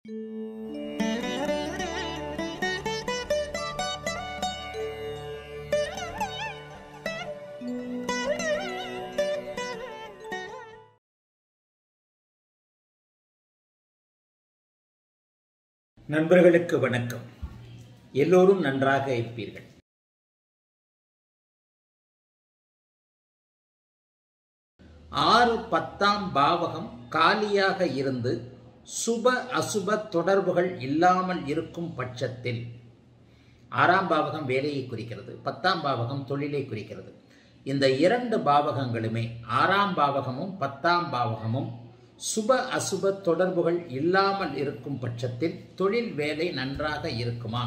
நண்பர்களுக்கு வணக்கம் எல்லோரும் நன்றாக இருப்பீர்கள் ஆறு பத்தாம் பாவகம் காலியாக இருந்து சுப அசுப தொடர்புகள் இல்லாமல் இருக்கும் பட்சத்தில் ஆறாம் பாவகம் வேலையை குறிக்கிறது பத்தாம் பாவகம் தொழிலை குறிக்கிறது இந்த இரண்டு பாவகங்களுமே ஆறாம் பாவகமும் பத்தாம் பாவகமும் சுப அசுப தொடர்புகள் இல்லாமல் இருக்கும் பட்சத்தில் தொழில் வேலை நன்றாக இருக்குமா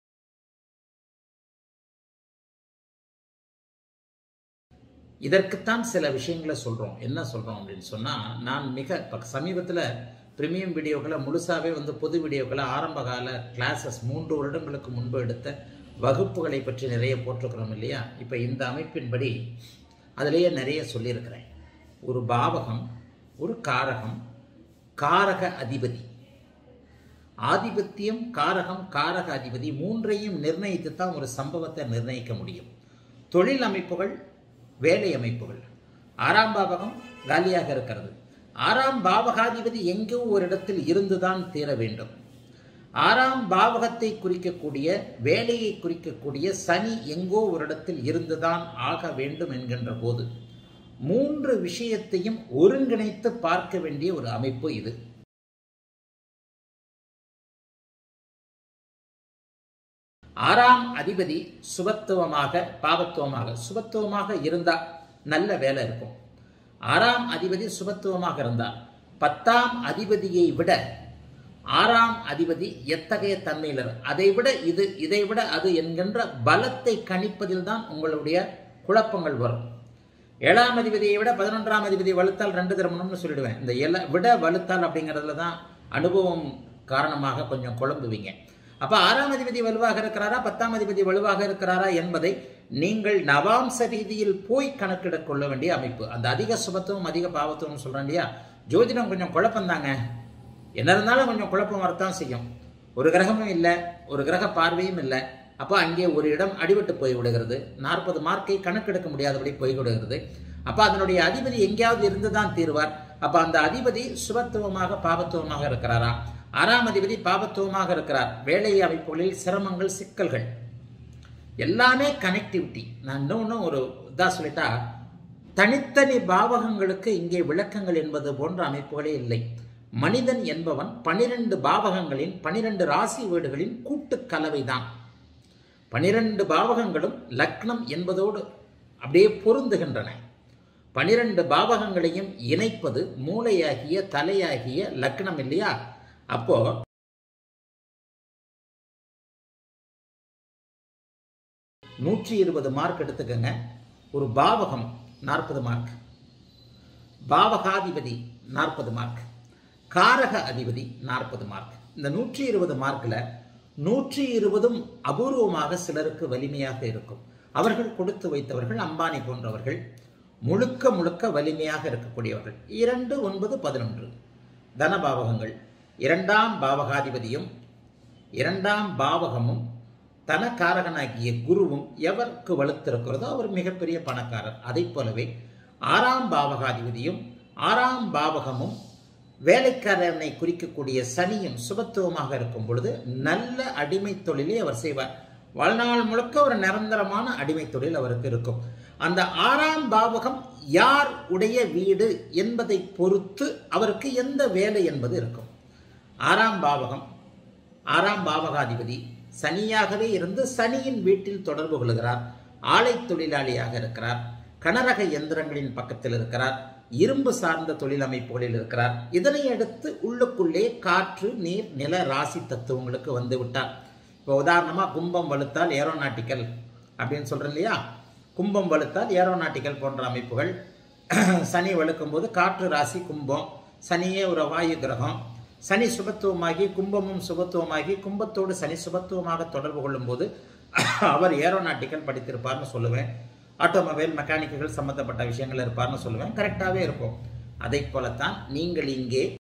இதற்குத்தான் சில விஷயங்களை சொல்கிறோம் என்ன சொல்கிறோம் அப்படின்னு சொன்னால் நான் மிக இப்போ சமீபத்தில் ப்ரீமியம் வீடியோக்களை முழுசாகவே வந்து பொது வீடியோக்களை ஆரம்ப கால கிளாஸஸ் மூன்று வருடங்களுக்கு முன்பு எடுத்த வகுப்புகளை பற்றி நிறைய போட்டிருக்கிறோம் இல்லையா இப்போ இந்த அமைப்பின்படி அதிலேயே நிறைய சொல்லியிருக்கிறேன் ஒரு பாவகம் ஒரு காரகம் காரக அதிபதி ஆதிபத்தியம் காரகம் காரக அதிபதி மூன்றையும் நிர்ணயித்து தான் ஒரு சம்பவத்தை நிர்ணயிக்க முடியும் தொழில் அமைப்புகள் வேலை அமைப்புகள் ஆறாம் பாவகம் காலியாக இருக்கிறது ஆறாம் பாவகாதிபதி எங்கோ ஒரு இடத்தில் இருந்துதான் தீர வேண்டும் ஆறாம் பாவகத்தை குறிக்கக்கூடிய வேலையை குறிக்கக்கூடிய சனி எங்கோ ஒரு இடத்தில் இருந்துதான் ஆக வேண்டும் என்கின்ற போது மூன்று விஷயத்தையும் ஒருங்கிணைத்து பார்க்க வேண்டிய ஒரு அமைப்பு இது ஆறாம் அதிபதி சுபத்துவமாக பாவத்துவமாக சுபத்துவமாக இருந்தால் நல்ல வேலை இருக்கும் ஆறாம் அதிபதி சுபத்துவமாக இருந்தால் பத்தாம் அதிபதியை விட ஆறாம் அதிபதி எத்தகைய தன்மையில் அதை விட இது இதை விட அது என்கின்ற பலத்தை கணிப்பதில் தான் உங்களுடைய குழப்பங்கள் வரும் ஏழாம் அதிபதியை விட பதினொன்றாம் அதிபதி வலுத்தால் ரெண்டு திருமணம்னு சொல்லிடுவேன் இந்த எல விட வலுத்தால் அப்படிங்கிறதுல தான் அனுபவம் காரணமாக கொஞ்சம் குழம்புவீங்க அப்போ ஆறாம் அதிபதி வலுவாக இருக்கிறாரா பத்தாம் அதிபதி வலுவாக இருக்கிறாரா என்பதை நீங்கள் நவாம்ச ரீதியில் போய் கணக்கிட கொள்ள வேண்டிய அமைப்பு அந்த அதிக சுபத்துவம் அதிக பாவத்துவம் சொல்கிறேன் இல்லையா ஜோதிடம் கொஞ்சம் குழப்பந்தாங்க என்ன இருந்தாலும் கொஞ்சம் குழப்பம் வரத்தான் செய்யும் ஒரு கிரகமும் இல்லை ஒரு கிரக பார்வையும் இல்லை அப்போ அங்கே ஒரு இடம் அடிபட்டு போய் விடுகிறது நாற்பது மார்க்கை கணக்கெடுக்க முடியாதபடி போய் விடுகிறது அப்போ அதனுடைய அதிபதி எங்கேயாவது இருந்து தான் தீர்வார் அப்போ அந்த அதிபதி சுபத்துவமாக பாவத்துவமாக இருக்கிறாரா ஆறாம் அதிபதி பாவத்துவமாக இருக்கிறார் வேலை அமைப்புகளில் சிரமங்கள் சிக்கல்கள் எல்லாமே கனெக்டிவிட்டி நான் இன்னொன்று ஒரு இதாக சொல்லிட்டா தனித்தனி பாவகங்களுக்கு இங்கே விளக்கங்கள் என்பது போன்ற அமைப்புகளே இல்லை மனிதன் என்பவன் பனிரெண்டு பாவகங்களின் பனிரெண்டு ராசி வீடுகளின் கூட்டு கலவைதான் பனிரெண்டு பாவகங்களும் லக்னம் என்பதோடு அப்படியே பொருந்துகின்றன பனிரெண்டு பாவகங்களையும் இணைப்பது மூளையாகிய தலையாகிய லக்னம் இல்லையா அப்போ நூற்றி இருபது மார்க் எடுத்துக்கங்க ஒரு பாவகம் நாற்பது மார்க் பாவகாதிபதி நாற்பது மார்க் காரக அதிபதி நாற்பது மார்க் இந்த நூற்றி இருபது மார்க்கில் நூற்றி இருபதும் அபூர்வமாக சிலருக்கு வலிமையாக இருக்கும் அவர்கள் கொடுத்து வைத்தவர்கள் அம்பானி போன்றவர்கள் முழுக்க முழுக்க வலிமையாக இருக்கக்கூடியவர்கள் இரண்டு ஒன்பது பதினொன்று தனபாவகங்கள் இரண்டாம் பாவகாதிபதியும் இரண்டாம் பாவகமும் தனக்காரகனாகிய குருவும் எவருக்கு வலுத்திருக்கிறதோ அவர் மிகப்பெரிய பணக்காரர் அதை போலவே ஆறாம் பாவகாதிபதியும் ஆறாம் பாவகமும் வேலைக்காரனை குறிக்கக்கூடிய சனியும் சுபத்துவமாக இருக்கும் பொழுது நல்ல அடிமை தொழிலை அவர் செய்வார் வாழ்நாள் முழுக்க ஒரு நிரந்தரமான அடிமை தொழில் அவருக்கு இருக்கும் அந்த ஆறாம் பாவகம் யார் உடைய வீடு என்பதை பொறுத்து அவருக்கு எந்த வேலை என்பது இருக்கும் ஆறாம் பாவகம் ஆறாம் பாவகாதிபதி சனியாகவே இருந்து சனியின் வீட்டில் தொடர்பு கொள்கிறார் ஆலை தொழிலாளியாக இருக்கிறார் கனரக எந்திரங்களின் பக்கத்தில் இருக்கிறார் இரும்பு சார்ந்த தொழில் அமைப்புகளில் இருக்கிறார் இதனை அடுத்து உள்ளுக்குள்ளே காற்று நீர் நில ராசி தத்துவங்களுக்கு வந்து விட்டார் இப்போ உதாரணமாக கும்பம் வலுத்தால் ஏரோநாட்டிக்கல் அப்படின்னு சொல்கிறேன் இல்லையா கும்பம் வலுத்தால் ஏரோநாட்டிக்கல் போன்ற அமைப்புகள் சனி வலுக்கும் போது காற்று ராசி கும்பம் சனியே ஒரு வாயு கிரகம் சனி சுபத்துவமாகி கும்பமும் சுபத்துவமாகி கும்பத்தோடு சனி சுபத்துவமாக தொடர்பு கொள்ளும் போது அவர் ஏரோநாட்டிக்கல் படித்திருப்பார்னு சொல்லுவேன் ஆட்டோமொபைல் மெக்கானிக்குகள் சம்மந்தப்பட்ட விஷயங்கள் இருப்பார்னு சொல்லுவேன் கரெக்டாகவே இருக்கும் அதை போலத்தான் நீங்கள் இங்கே